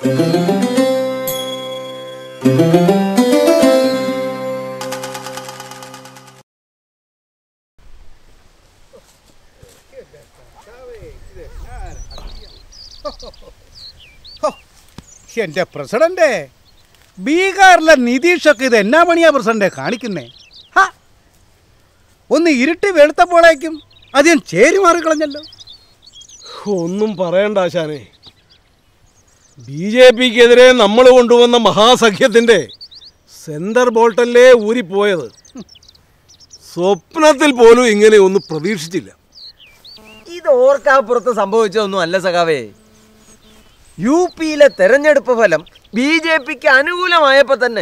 എന്റെ പ്രസിഡന്റ് ബീഹാറിലെ നിതീഷൊക്കെ ഇത് എന്നാ പണിയാ പ്രസിഡന്റ് കാണിക്കുന്നേ ഹ! ഒന്ന് ഇരുട്ടി വെളുത്തപ്പോഴേക്കും അധികം ചേരി മാറിക്കളഞ്ഞല്ലോ ഒന്നും പറയണ്ട ആശാനെ ബി ജെ പിക്കെതിരെ നമ്മൾ കൊണ്ടുവന്ന മഹാസഖ്യത്തിൻ്റെ സെന്റർ ബോൾട്ടല്ലേ ഊരിപ്പോയത് സ്വപ്നത്തിൽ പോലും ഇങ്ങനെ ഒന്നും പ്രതീക്ഷിച്ചില്ല ഇത് ഓർക്കാപ്പുറത്ത് സംഭവിച്ചതൊന്നും അല്ല സഖാവേ യു പിയിലെ തെരഞ്ഞെടുപ്പ് ഫലം ബി ജെ പിക്ക് അനുകൂലമായപ്പോൾ തന്നെ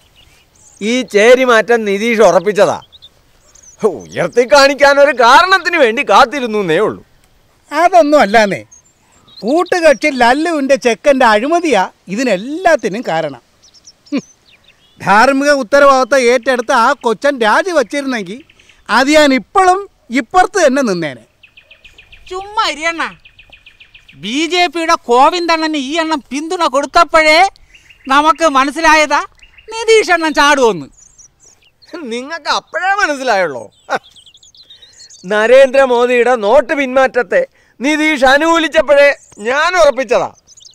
ഈ ചേരി മാറ്റം നിതീഷ് ഉറപ്പിച്ചതാ ഉയർത്തി കാണിക്കാൻ ഒരു കാരണത്തിന് വേണ്ടി കാത്തിരുന്നു എന്നേ ഉള്ളൂ അതൊന്നും അല്ലാന്നേ കൂട്ടുകക്ഷി ലല്ലുവിൻ്റെ ചെക്കൻ്റെ അഴിമതിയാ ഇതിനെല്ലാത്തിനും കാരണം ഹും. ധാർമ്മിക ഉത്തരവാദിത്തം ഏറ്റെടുത്ത് ആ കൊച്ചൻ രാജിവച്ചിരുന്നെങ്കിൽ അത് ഞാൻ ഇപ്പോഴും ഇപ്പുറത്ത് തന്നെ നിന്നേനെ ചുമ്മാ ഇരിയണ്ണ ബി ജെ പിയുടെ കോവിന്ദണ്ണന് ഈ എണ്ണം പിന്തുണ കൊടുത്തപ്പോഴേ നമുക്ക് മനസ്സിലായതാ നിതീഷ് എണ്ണം ചാടുമെന്ന് നിങ്ങൾക്ക് അപ്പോഴേ മനസ്സിലായുള്ളൂ ഹ. നരേന്ദ്രമോദിയുടെ നോട്ട് പിന്മാറ്റത്തെ നിതീഷ് അനുകൂലിച്ചപ്പോഴേ ഞാൻ ഉറപ്പിച്ചതാ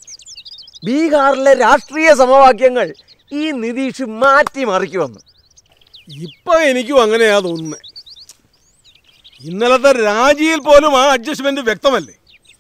ബീഹാറിലെ രാഷ്ട്രീയ സമവാക്യങ്ങൾ ഈ നിതീഷ് മാറ്റിമറിക്കുമെന്ന് ഇപ്പൊ എനിക്കും അങ്ങനെയാ തോന്നുന്നത് ഇന്നലത്തെ രാജിയിൽ പോലും ആ അഡ്ജസ്റ്റ്മെന്റ് വ്യക്തമല്ലേ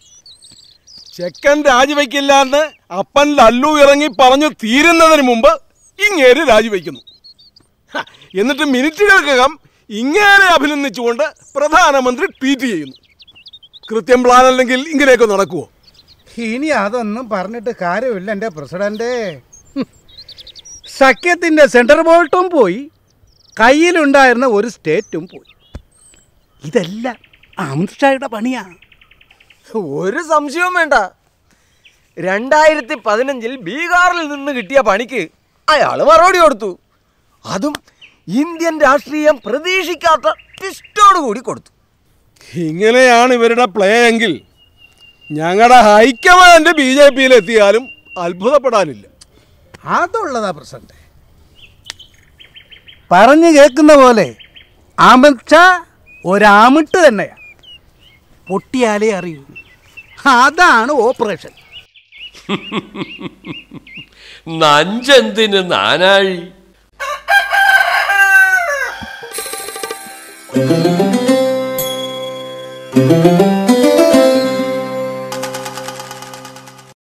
ചെക്കൻ രാജിവെക്കില്ല എന്ന് അപ്പൻ ലല്ലു ഇറങ്ങി പറഞ്ഞു തീരുന്നതിന് മുമ്പ് ഇങ്ങേര് രാജിവെക്കുന്നു ഹ, എന്നിട്ട് മിനിറ്റുകൾക്കകം ഇങ്ങനെ അഭിനന്ദിച്ചുകൊണ്ട് പ്രധാനമന്ത്രി ട്വീറ്റ് ചെയ്യുന്നു കൃത്യം പ്ലാൻ അല്ലെങ്കിൽ ഇങ്ങനെയൊക്കെ നടക്കുമോ ഇനി അതൊന്നും പറഞ്ഞിട്ട് കാര്യമില്ല എൻ്റെ പ്രസിഡന്റ് ഹും. സഖ്യത്തിൻ്റെ സെൻട്രൽ ബോൾട്ടും പോയി കയ്യിലുണ്ടായിരുന്ന ഒരു സ്റ്റേറ്റും പോയി ഇതെല്ലാം അമിത്ഷായുടെ പണിയാ ഒരു സംശയവും വേണ്ട രണ്ടായിരത്തി പതിനഞ്ചിൽ ബീഹാറിൽ നിന്ന് കിട്ടിയ പണിക്ക് അയാൾ മറുപടി കൊടുത്തു അതും ഇന്ത്യൻ രാഷ്ട്രീയം പ്രതീക്ഷിക്കാത്ത ട്വിസ്റ്റോട് കൂടി കൊടുത്തു ഇങ്ങനെയാണ് ഇവരുടെ പ്ലേ എങ്കിൽ ഞങ്ങളുടെ ഹൈക്കമാൻഡ് ബി ജെ പിയിൽ എത്തിയാലും അത്ഭുതപ്പെടാനില്ല അതുള്ളതാ പ്രസിഡന്റ് പറഞ്ഞു കേൾക്കുന്ന പോലെ അമിത്ഷാ ഒരാമിട്ട് തന്നെയാ പൊട്ടിയാലേ അറിയൂ അതാണ് ഓപ്പറേഷൻ നഞ്ചെന്തിന് നാനാഴി